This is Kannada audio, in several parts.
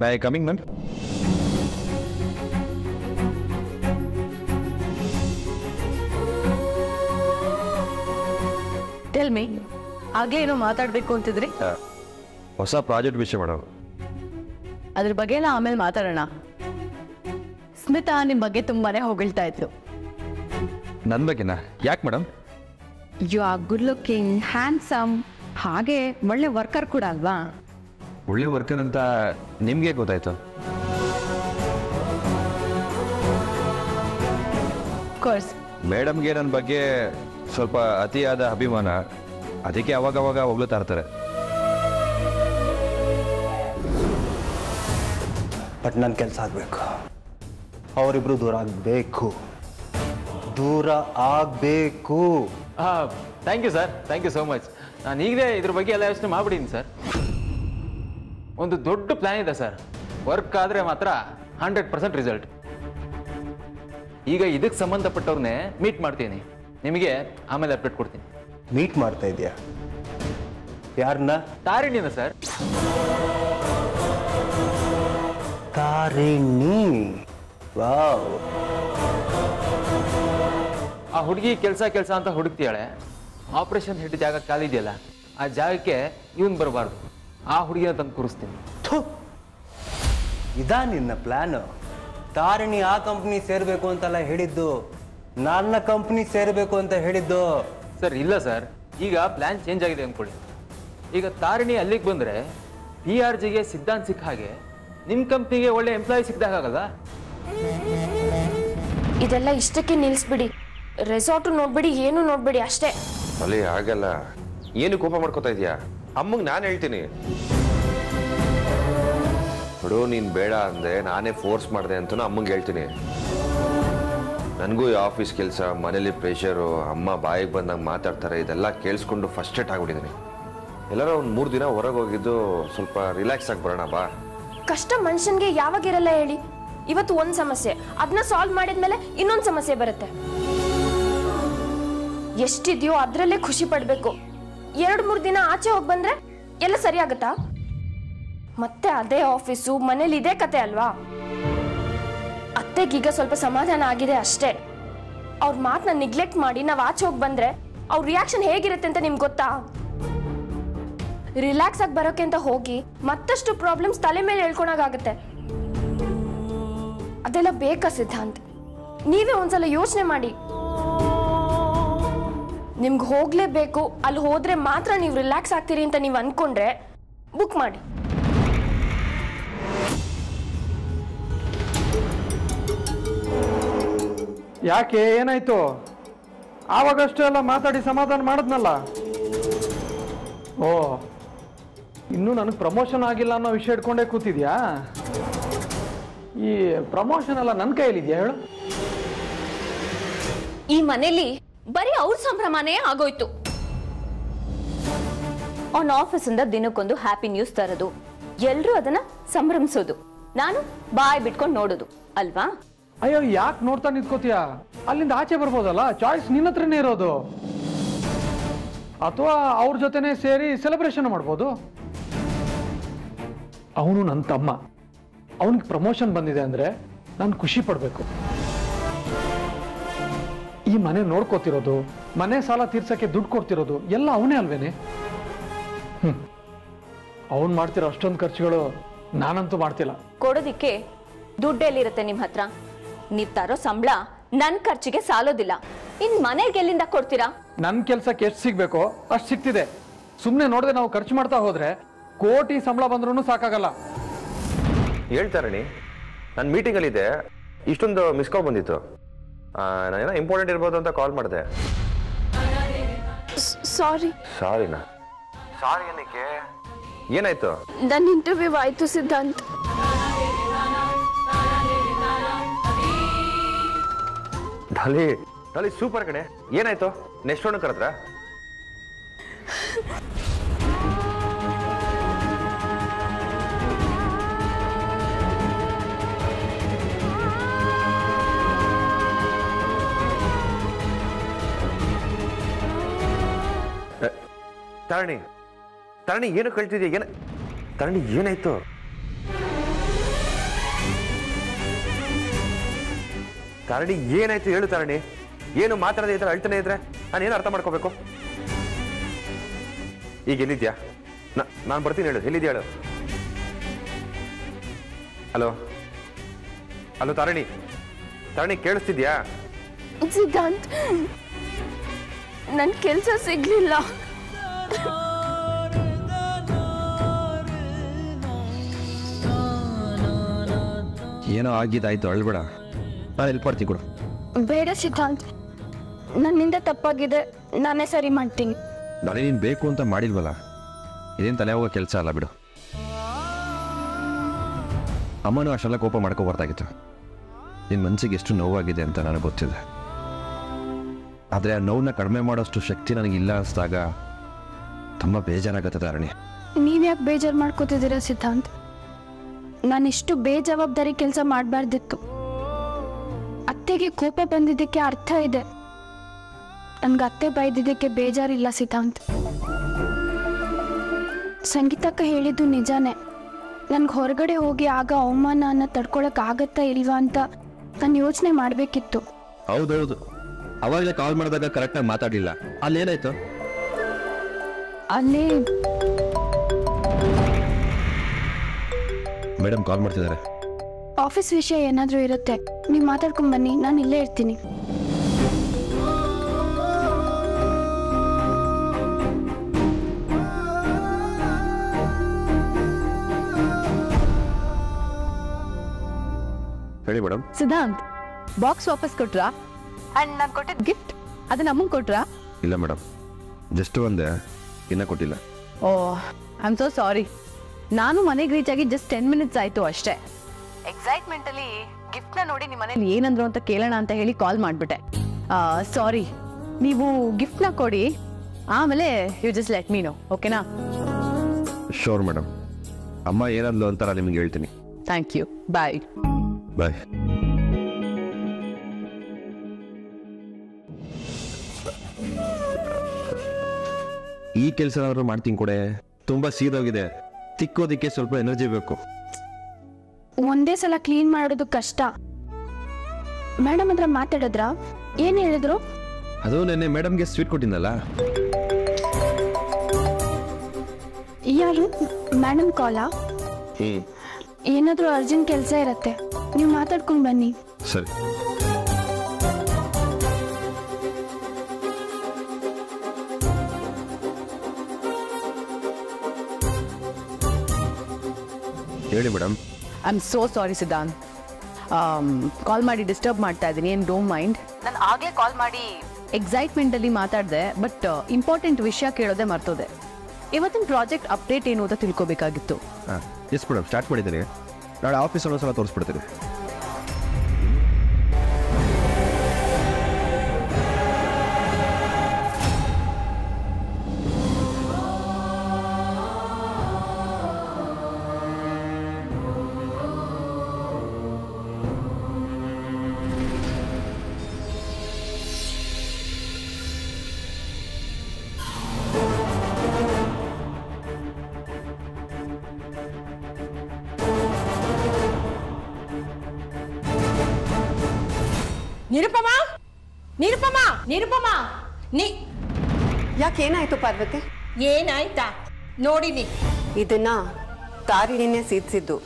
ಮೈ ಕಮಿಂಗ್ ಮ್ಯಾಮ್ ಟೆಲ್ ಮೀ ಆಗ್ಲೇ ಏನೋ ಮಾತಾಡ್ಬೇಕು ಅಂತಿದ್ರಿ ಹೊಸ ಪ್ರಾಜೆಕ್ಟ್ ವಿಷಯ ಮೇಡಮ್ ಅದ್ರ ಬಗ್ಗೆ ಎಲ್ಲ ಆಮೇಲೆ ಮಾತಾಡೋಣ ಸ್ಮಿತಾ ನಿಮ್ ಬಗ್ಗೆ ತುಂಬಾನೇ ಹೊಗಳ್ತಾ ಇದ್ಲು ನನ್ನ ಬಗ್ಗೆನಾ ಯಾಕೆ madam you are good looking handsome ಹಾಗೆ ಒಳ್ಳೆ ವರ್ಕರ್ ಕೂಡ ಅಲ್ವಾ ಒಳ್ಳೆ ವರ್ಕರ್ ಅಂತ ನಿಮಗೆ ಗೊತ್ತಾಯ್ತು ಕೋರ್ಸ್ ಮೇಡಮ್ಗೆ ನನ್ನ ಬಗ್ಗೆ ಸ್ವಲ್ಪ ಅತಿಯಾದ ಅಭಿಮಾನ ಅದಕ್ಕೆ ಅವಾಗ ಅವಾಗ ಹೊಗಳ್ತಾ ಇರ್ತಾರೆ ಬಟ್ ನನ್ನ ಕೆಲಸ ಆಗಬೇಕು ಅವರಿಬ್ರು ದೂರ ಆಗಬೇಕು ದೂರ ಆಗಬೇಕು ಹಾಂ thank you sir thank you so much ನಾನು ಈಗಲೇ ಇದ್ರ ಬಗ್ಗೆ ಎಲ್ಲ ಯೋಚನೆ ಮಾಡ್ಬಿಟ್ಟಿದ್ದೀನಿ ಸರ್ ಒಂದು ದೊಡ್ಡ ಪ್ಲ್ಯಾನ್ ಇದೆ ಸರ್ ವರ್ಕ್ ಆದರೆ ಮಾತ್ರ ಹಂಡ್ರೆಡ್ ಪರ್ಸೆಂಟ್ ರಿಸಲ್ಟ್ ಈಗ ಇದಕ್ಕೆ ಸಂಬಂಧಪಟ್ಟವ್ರನ್ನೇ ಮೀಟ್ ಮಾಡ್ತೀನಿ ನಿಮಗೆ ಆಮೇಲೆ ಅಪ್ಡೇಟ್ ಕೊಡ್ತೀನಿ ಮೀಟ್ ಮಾಡ್ತಾ ಇದೆಯಾ ಯಾರನ್ನ ತಾರಿಣಿನ ಸರ್ ತಾರಿಣಿ ವಾವ್ ಆ ಹುಡುಗಿ ಕೆಲಸ ಕೆಲಸ ಅಂತ ಹುಡುಕ್ತಿಯಾಳೆ ಆಪರೇಷನ್ ಹೆಡ್ ಜಾಗ ಖಾಲಿ ಇದೆಯಲ್ಲ ಆ ಜಾಗಕ್ಕೆ ಇವನ್ ಬರಬಾರ್ದು ಆ ಹುಡುಗಿನ ತಂದು ಕೂರಿಸ್ತೀನಿ ಥು ಇದಾ ನಿನ್ನ ಪ್ಲಾನ್ ತಾರಿಣಿ ಆ ಕಂಪ್ನಿ ಸೇರ್ಬೇಕು ಅಂತೆಲ್ಲ ಹೇಳಿದ್ದು ನನ್ನ ಕಂಪ್ನಿ ಸೇರ್ಬೇಕು ಅಂತ ಹೇಳಿದ್ದು ಸರ್ ಇಲ್ಲ ಸರ್ ಈಗ ಪ್ಲಾನ್ ಚೇಂಜ್ ಆಗಿದೆ ಅಂದ್ಕೊಳ್ಳಿ ಈಗ ತಾರಿಣಿ ಅಲ್ಲಿಗೆ ಬಂದರೆ ಪಿ ಆರ್ ಜಿಗೆ ಸಿದ್ಧಾಂತ್ ಸಿಕ್ಕ ಹಾಗೆ ನಿಮ್ಮ ಕಂಪ್ನಿಗೆ ಒಳ್ಳೆ ಎಂಪ್ಲಾಯಿ ಸಿಕ್ಕಿದಾಗಲ್ಲ ಇದೆಲ್ಲ ಇಷ್ಟಕ್ಕೆ ನಿಲ್ಲಿಸ್ಬಿಡಿ ರೆಸಾರ್ಟು ನೋಡ್ಬಿಡಿ ಏನು ನೋಡ್ಬಿಡಿ ಅಷ್ಟೇ ಅಲ್ಲಿ ಆಗಲ್ಲ ಏನು ಕೋಪ ಮಾಡ್ಕೋತಾ ಇದೀಯಾ ಅಮ್ಮಂಗೆ ನಾನು ಹೇಳ್ತೀನಿ ನೋಡು ನೀನು ಬೇಡ ಅಂದೆ ನಾನೇ ಫೋರ್ಸ್ ಮಾಡಿದೆ ಅಂತಲೂ ಅಮ್ಮಂಗೆ ಹೇಳ್ತೀನಿ ನನಗೂ ಈ ಆಫೀಸ್ ಕೆಲಸ ಮನೇಲಿ ಪ್ರೆಷರು ಅಮ್ಮ ಬಾಯಿಗೆ ಬಂದಾಗ ಮಾತಾಡ್ತಾರೆ ಇದೆಲ್ಲ ಕೇಳಿಸ್ಕೊಂಡು ಫಸ್ಟ್ರೇಟ್ ಆಗ್ಬಿಟ್ಟಿದ್ದೀನಿ ಎಲ್ಲರೂ ಒಂದು ಮೂರು ದಿನ ಹೊರಗೆ ಹೋಗಿದ್ದು ಸ್ವಲ್ಪ ರಿಲ್ಯಾಕ್ಸ್ ಆಗಿ ಬರೋಣ ಬಾ ಕಷ್ಟ ಮನುಷ್ಯನ್ಗೆ ಯಾವಾಗ ಇರಲ್ಲ ಹೇಳಿ ಇವತ್ತು ಒಂದ್ ಸಮಸ್ಯೆ ಅದನ್ನ ಸಾಲ್ವ್ ಮಾಡಿದ್ಮೇಲೆ ಇನ್ನೊಂದ್ ಸಮಸ್ಯೆ ಬರುತ್ತೆ ಎಷ್ಟಿದೆಯೋ ಅದ್ರಲ್ಲೇ ಖುಷಿ ಪಡ್ಬೇಕು ಎರಡ್ ಮೂರ್ ದಿನ ಆಚೆ ಹೋಗಿ ಬಂದ್ರೆ ಎಲ್ಲ ಸರಿ ಆಗುತ್ತಾ ಮತ್ತೆ ಅದೇ ಆಫೀಸು ಮನೇಲಿ ಇದೇ ಕತೆ ಅಲ್ವಾ ಅತ್ತೆಗೀಗ ಸ್ವಲ್ಪ ಸಮಾಧಾನ ಆಗಿದೆ ಅಷ್ಟೇ ಅವ್ರ ಮಾತನ್ನ ನಿಗ್ಲೆಕ್ಟ್ ಮಾಡಿ ನಾವ್ ಆಚೆ ಹೋಗಿ ಬಂದ್ರೆ ಅವ್ರ ರಿಯಾಕ್ಷನ್ ಹೇಗಿರುತ್ತೆ ಅಂತ ನಿಮ್ಗೆ ಗೊತ್ತಾ ರಿಲ್ಯಾಕ್ಸ್ ಆಗಿ ಬರೋಕೆ ಅಂತ ಹೋಗಿ ಮತ್ತಷ್ಟು ಪ್ರಾಬ್ಲಮ್ಸ್ ತಲೆ ಮೇಲೆ ಹೇಳ್ಕೊಳಗಾಗತ್ತೆ ಅದೆಲ್ಲ ಬೇಕಾ ಸಿದ್ಧಾಂತ್ ನೀವೇ ಒಂದ್ಸಲ ಯೋಚನೆ ಮಾಡಿ ನಿಮ್ಗೆ ಹೋಗ್ಲೇಬೇಕು ಅಲ್ಲಿ ಹೋದ್ರೆ ಮಾತ್ರ ನೀವು ರಿಲ್ಯಾಕ್ಸ್ ಆಗ್ತೀರಿ ಅಂತ ನೀವು ಅನ್ಕೊಂಡ್ರೆ ಬುಕ್ ಮಾಡಿ ಯಾಕೆ ಏನಾಯ್ತು ಆವಾಗಷ್ಟೇ ಎಲ್ಲ ಮಾತಾಡಿ ಸಮಾಧಾನ ಮಾಡಿದ್ನಲ್ಲ ಓ ಇನ್ನೂ ನನಗೆ ಪ್ರಮೋಷನ್ ಆಗಿಲ್ಲ ಅನ್ನೋ ವಿಷಯ ಇಟ್ಕೊಂಡೇ ಕೂತಿದ್ಯಾ ಈ ಪ್ರಮೋಷನ್ ಎಲ್ಲ ನನ್ನ ಕೈಯಲ್ಲಿದ್ಯಾ ಹೇಳು ಈ ಮನೇಲಿ ಬರೀ ಅವ್ರ ಸಂಭ್ರಮನೇ ಆಗೋಯ್ತು ಅವನ ಆಫೀಸಿಂದ ದಿನಕ್ಕೊಂದು ಹ್ಯಾಪಿ ನ್ಯೂಸ್ ತರೋದು ಎಲ್ರೂ ಅದನ್ನ ಸಂಭ್ರಮಿಸೋದು ನಾನು ಬಾಯ್ ಬಿಟ್ಕೊಂಡು ನೋಡೋದು ಅಲ್ವಾ ಅಯ್ಯೋ ಯಾಕೆ ನೋಡ್ತಾ ನಿಂತ್ಕೋತೀಯ ಅಲ್ಲಿಂದ ಆಚೆ ಬರ್ಬೋದಲ್ಲ ಚಾಯ್ಸ್ ನಿನ್ನ ಹತ್ರನೇ ಇರೋದು ಅಥವಾ ಅವ್ರ ಜೊತೆನೆ ಸೇರಿ ಸೆಲೆಬ್ರೇಷನ್ ಮಾಡ್ಬೋದು ಅವನು ನನ್ನ ತಮ್ಮ ಅವನಿಗೆ ಪ್ರಮೋಷನ್ ಬಂದಿದೆ ಅಂದ್ರೆ ನಾನು ಖುಷಿ ಪಡಬೇಕು ಈ ಮನೆ ನೋಡ್ಕೋತಿರೋದು ಮನೆ ಸಾಲ ತೀರ್ಸಕ್ಕೆ ದುಡ್ಡು ಕೊಡ್ತಿರೋದು ಎಲ್ಲ ಅವನೇ ಅಲ್ವೇನೆ ಹ್ಮ್ ಅವನ್ ಮಾಡ್ತಿರೋ ಅಷ್ಟೊಂದು ಖರ್ಚುಗಳು ನಾನಂತೂ ಮಾಡ್ತಿಲ್ಲ ಕೊಡೋದಿಕ್ಕೆ ದುಡ್ಡೆಲ್ಲಿರುತ್ತೆ ನಿಮ್ ಹತ್ರ ನೀವ್ ತರೋ ಸಂಬಳ ನನ್ ಖರ್ಚಿಗೆ ಸಾಲೋದಿಲ್ಲ ಇನ್ ಮನೆಗೆ ಎಲ್ಲಿಂದ ಕೊಡ್ತೀರಾ ನನ್ನ ಕೆಲ್ಸಕ್ಕೆ ಎಷ್ಟು ಸಿಗ್ಬೇಕೋ ಅಷ್ಟು ಸಿಗ್ತಿದೆ ಸುಮ್ಮನೆ ನೋಡದೆ ನಾವು ಖರ್ಚು ಮಾಡ್ತಾ ಹೋದ್ರೆ ಕೋಟಿ ಸಂಬಳ ಬಂದ್ರೂ ಸಾಕಾಗಲ್ಲ ಹೇಳ್ತಾರಣಿ ನನ್ನ ಮೀಟಿಂಗಲ್ಲಿದೆ ಇಷ್ಟೊಂದು ಮಿಸ್ ಕಾಲ್ ಬಂದಿತ್ತು ನಾನೇನೋ ಇಂಪಾರ್ಟೆಂಟ್ ಇರ್ಬೋದು ಅಂತ ಕಾಲ್ ಮಾಡಿದೆ ಸಾರಿ ಸಾರಿನಾ ಸಾರಿ ಏನಕ್ಕೆ ಏನಾಯ್ತು ನನ್ನ ಇಂಟರ್ವ್ಯೂ ಆಯ್ತು ಸಿದ್ಧಾಂತ್ ಡಾಲಿ ಡಾಲಿ ಸೂಪರ್ ಕಣೆ ಏನಾಯ್ತು ನೆಕ್ಸ್ಟ್ ರೌಂಡ್ ಕರೆದ್ರ ತರಣಿ ತರಣಿ ಏನು ಕಳ್ತಿದ್ಯಾ ಏನ ತರಣಿ ಏನಾಯ್ತು ತಾರಣಿ ಏನಾಯ್ತು ಹೇಳು ತಾರಣಿ ಏನು ಮಾತಾಡದೆ ಇದ್ರೆ ಅಳ್ತಾನೆ ಇದ್ರೆ ನಾನು ಏನು ಅರ್ಥ ಮಾಡ್ಕೋಬೇಕು ಈಗ ಎಲ್ಲಿದ್ಯಾ ನಾನು ಬರ್ತೀನಿ ಹೇಳು ಎಲ್ಲಿದ್ಯಾ ಹೇಳು ಹಲೋ ಹಲೋ ತಾರಣಿ ತಾರಣಿ ಕೇಳಿಸ್ತಿದ್ಯಾ ಸಿದ್ಧಾಂತ್ ನನ್ ಕೆಲ್ಸ ಸಿಗ್ಲಿಲ್ಲ ಏನೋ ಆಗಿದ್ದಾಯ್ತು ಅಳ್ಬೇಡ ನಾನು ಹೆಲ್ಪ್ ಮಾಡ್ತೀನಿ ಕೊಡು ಬೇಡ ಸಿದ್ಧಾಂತ್ ನನ್ನಿಂದ ತಪ್ಪಾಗಿದೆ ನಾನೇ ಸರಿ ಮಾಡ್ತೀನಿ ನಾಳೆ ನೀನು ಬೇಕು ಅಂತ ಮಾಡಿಲ್ವಲ್ಲ ಇದೇನು ತಲೆ ಹೋಗೋ ಕೆಲಸ ಅಲ್ಲ ಬಿಡು ಅಮ್ಮನೂ ಅಷ್ಟೆಲ್ಲ ಕೋಪ ಮಾಡ್ಕೋಬಾರ್ದಾಗಿತ್ತು ನಿನ್ನ ಮನಸ್ಸಿಗೆ ಎಷ್ಟು ನೋವಾಗಿದೆ ಅಂತ ನನಗೆ ಗೊತ್ತಿದೆ ಆದರೆ ಆ ನೋವನ್ನ ಕಡಿಮೆ ಮಾಡೋಷ್ಟು ಶಕ್ತಿ ನನಗಿಲ್ಲ ಅನಿಸ್ದಾಗ ತುಂಬ ಬೇಜಾರಾಗತ್ತೆ ತಾರಣಿ ನೀವ್ಯಾಕೆ ಬೇಜಾರು ಮಾಡ್ಕೋತಿದ್ದೀರಾ ಸಿದ್ಧಾಂತ್ ನಾನು ಇಷ್ಟು ಬೇಜವಾಬ್ದಾರಿ ಕೆಲಸ ಮಾಡಬಾರ್ದಿತ್ತು ಅತ್ತೆಗೆ ಕೋಪ ಬಂದಿದ್ದಕ್ಕೆ ಅರ್ಥ ಇದೆ ನನ್ಗೆ ಅತ್ತೆ ಬೈದಿದ್ದಕ್ಕೆ ಬೇಜಾರಿಲ್ಲ ಸಿದ್ಧಾಂತ್ ಸಂಗೀತಕ್ಕ ಹೇಳಿದ್ದು ನಿಜಾನೇ ನನ್ಗೆ ಹೊರಗಡೆ ಹೋಗಿ ಆಗ ಅವಮಾನ ತಡ್ಕೊಳಕ್ ಆಗತ್ತಾ ಇಲ್ವಾ ಅಂತ ನಾನು ಯೋಚನೆ ಮಾಡಬೇಕಿತ್ತು ಹೌದೌದು ಅವಾಗಲೇ ಕಾಲ್ ಮಾಡಿದಾಗ ಕರೆಕ್ಟಾಗಿ ಮಾತಾಡಲಿಲ್ಲ ಅಲ್ಲೇನಾಯ್ತು ಅಲ್ಲಿ ಮೇಡಮ್ ಕಾಲ್ ಮಾಡ್ತಿದ್ದಾರೆ ಆಫೀಸ್ ವಿಷಯ ಏನಾದರೂ ಇರುತ್ತೆ ನೀವು ಮಾತಾಡ್ಕೊಂಡ್ ಬನ್ನಿ ನಾನು ಇಲ್ಲೇ ಇರ್ತೀನಿ ಹೇಳಿ ಮೇಡಮ್ ಸಿದ್ಧಾಂತ್ ಬಾಕ್ಸ್ ವಾಪಸ್ ಕೊಟ್ರಾ ಅಂಡ್ ನಾನು ಕೊಟ್ಟಿದ್ದ ಗಿಫ್ಟ್ ಅದನ್ನ ಅಮ್ಮಂಗೆ ಕೊಟ್ರಾ ಇಲ್ಲ ಮೇಡಮ್ ಜಸ್ಟ್ ಒಂದೇ ಇನ್ನೂ ಕೊಟ್ಟಿಲ್ಲ oh I am so sorry ನಾನು ಮನೆಗೆ ರೀಚ್ ಆಗಿ ಜಸ್ಟ್ ಟೆನ್ ಮಿನಿಟ್ಸ್ ಆಯಿತು ಅಷ್ಟೇ ಎಕ್ಸೈಟ್ಮೆಂಟಲ್ಲಿ ಗಿಫ್ಟ್ನ ನೋಡಿ ನಿಮ್ಮ ಮನೇಲಿ ಏನಂದ್ರು ಅಂತ ಕೇಳೋಣ ಅಂತ ಹೇಳಿ ಕಾಲ್ ಮಾಡಿಬಿಟ್ಟೆ ಸಾರಿ ನೀವು ಗಿಫ್ಟ್ನ ಕೊಡಿ ಆಮೇಲೆ you just let me know ಓಕೆನಾ ಶೋರ್ ಮೇಡಮ್ ಅಮ್ಮ ಏನಂದ್ಲು ಅಂತ ನಾನು ನಿಮ್ಗೆ ಹೇಳ್ತೀನಿ ಥ್ಯಾಂಕ್ ಯು ಬಾಯ್ ಬಾಯ್ ಈ ಕೆಲಸ ಏನಾದ್ರು ಮಾಡ್ತೀನಿ ಕೊಡೆ ತುಂಬಾ ಸೀದೋಗಿದೆ ತಿಕ್ಕೋದಿಕ್ಕೆ ಸ್ವಲ್ಪ ಎನರ್ಜಿ ಬೇಕು ಒಂದೇ ಸಲ ಕ್ಲೀನ್ ಮಾಡೋದು ಕಷ್ಟ ಮೇಡಮ್ ಹತ್ರ ಮಾತಾಡಿದ್ರ ಏನ್ ಹೇಳಿದ್ರು ಅದು ನೆನ್ನೆ ಮೇಡಮ್ಗೆ ಸ್ವೀಟ್ ಕೊಟ್ಟಿದ್ದಲ್ಲ ಯಾರು ಮೇಡಮ್ ಕಾಲಾ ಹ್ಮ್ ಏನಾದ್ರೂ ಅರ್ಜೆಂಟ್ ಕೆಲಸ ಇರತ್ತೆ ನೀವು ಮಾತಾಡ್ಕೊಂಡ್ ಬನ್ನಿ ಸರಿ ಹೇಳಿ madam I am so sorry Siddhant call ಮಾಡಿ ಡಿಸ್ಟರ್ಬ್ ಮಾಡ್ತಾ ಇದ್ದೀನಿ ಏನು ಡೋಂಟ್ ಮೈಂಡ್ ನಾನು ಆಗಲೇ ಕಾಲ್ ಮಾಡಿ ಎಕ್ಸೈಟ್ಮೆಂಟಲ್ಲಿ ಮಾತಾಡಿದೆ ಬಟ್ ಇಂಪಾರ್ಟೆಂಟ್ ವಿಷಯ ಕೇಳೋದೇ ಮರ್ತೋದೆ ಇವತ್ತಿನ ಪ್ರಾಜೆಕ್ಟ್ ಅಪ್ಡೇಟ್ ಏನು ಅಂತ ತಿಳ್ಕೊಬೇಕಾಗಿತ್ತು ಹಾಂ ಎಸ್ ಮೇಡಮ್ ಸ್ಟಾರ್ಟ್ ಮಾಡಿದ್ದೀನಿ ನಾಳೆ ಆಫೀಸ್ ಒಂದ್ಸಲ ತೋರಿಸ್ಬಿಡ್ತೀನಿ ನಿರುಪಮ ನಿರುಪಮ ನಿರುಪಮ ನೀ ಯಾಕೇನಾಯ್ತು ಪಾರ್ವತಿ ಏನಾಯ್ತಾ ನೋಡಿನಿ ಇದನ್ನ ತಾರಿಣಿನೇ ಸೀದ್ಸಿದ್ದು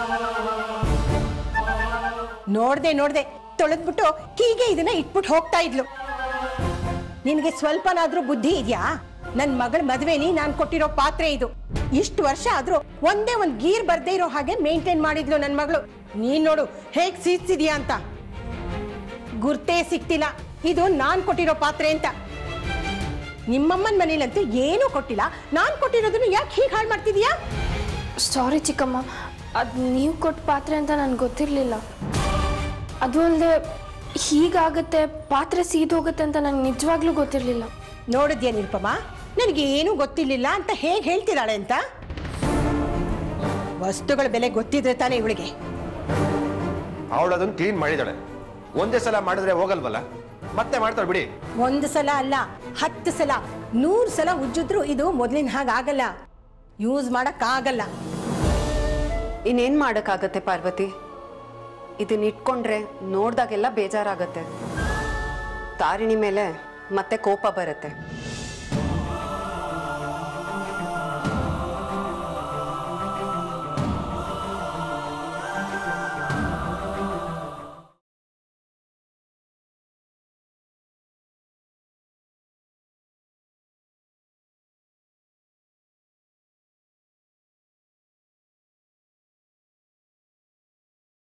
ನೋಡ್ದೆ ನೋಡ್ದೆ ತೊಳೆದ್ಬಿಟ್ಟು ಹೀಗೆ ಇದನ್ನ ಇಟ್ಬಿಟ್ಟು ಹೋಗ್ತಾ ಇದ್ಲು ನಿನಗೆ ಸ್ವಲ್ಪನಾದ್ರೂ ಬುದ್ಧಿ ಇದೆಯಾ ನನ್ನ ಮಗಳ ಮದ್ವೆನಿ ನಾನು ಕೊಟ್ಟಿರೋ ಪಾತ್ರೆ ಇದು ಇಷ್ಟು ವರ್ಷ ಆದ್ರೂ ಒಂದೇ ಒಂದ್ ಗೀರ್ ಬರ್ದೇ ಇರೋ ಹಾಗೆ ಮೇಂಟೈನ್ ಮಾಡಿದ್ಲು ನನ್ನ ಮಗಳು ನೀನ್ ನೋಡು ಹೇಗ್ ಸೀದ್ಸಿದ್ಯಾ ಅಂತ ಗುರ್ತೇ ಸಿಕ್ತಿಲ್ಲ ಇದು ನಾನ್ ಕೊಟ್ಟಿರೋ ಪಾತ್ರೆ ಅಂತ ನಿಮ್ಮಮ್ಮನ ಮನೇಲಂತೂ ಏನೂ ಕೊಟ್ಟಿಲ್ಲ ನಾನ್ ಕೊಟ್ಟಿರೋದನ್ನ ಯಾಕೆ ಹೀಗೆ ಹಾಳು ಮಾಡ್ತಿದೀಯಾ ಸಾರಿ ಚಿಕ್ಕಮ್ಮ ಅದು ನೀವು ಕೊಟ್ಟ ಪಾತ್ರೆ ಅಂತ ನನ್ಗೆ ಗೊತ್ತಿರಲಿಲ್ಲ ಅದು ಅಲ್ಲದೆ ಹೀಗಾಗತ್ತೆ ಪಾತ್ರೆ ಸೀದೋಗುತ್ತೆ ಅಂತ ನಂಗೆ ನಿಜವಾಗ್ಲೂ ಗೊತ್ತಿರಲಿಲ್ಲ ನೋಡಿದ್ಯಾ ನಿರುಪಮ ನನಗೆ ಏನೂ ಗೊತ್ತಿರ್ಲಿಲ್ಲ ಅಂತ ಹೇಗೆ ಹೇಳ್ತಿದ್ದಾಳೆ ಅಂತ ವಸ್ತುಗಳ ಬೆಲೆ ಗೊತ್ತಿದ್ರೆ ತಾನೇ ಇವಳಿಗೆ ಅವಳು ಅದನ್ನು ಕ್ಲೀನ್ ಮಾಡಿದಾಳೆ ಒಂದೇ ಸಲ ಮಾಡಿದ್ರೆ ಹೋಗಲ್ವಲ್ಲ ಮತ್ತೆ ಮಾಡ್ತಾಳೆ ಬಿಡಿ ಒಂದು ಸಲ ಅಲ್ಲ ಹತ್ತು ಸಲ ನೂರು ಸಲ ಉಜ್ಜಿದ್ರು ಇದು ಮೊದಲಿನ ಹಾಗಾಗಲ್ಲ ಯೂಸ್ ಮಾಡಕ್ಕಾಗಲ್ಲ ಇನ್ನೇನ್ ಮಾಡಕ್ಕಾಗತ್ತೆ ಪಾರ್ವತಿ ಇದನ್ನ ಇಟ್ಕೊಂಡ್ರೆ ನೋಡ್ದಾಗೆಲ್ಲ ಬೇಜಾರಾಗತ್ತೆ ತಾರಿಣಿ ಮೇಲೆ ಮತ್ತೆ ಕೋಪ ಬರುತ್ತೆ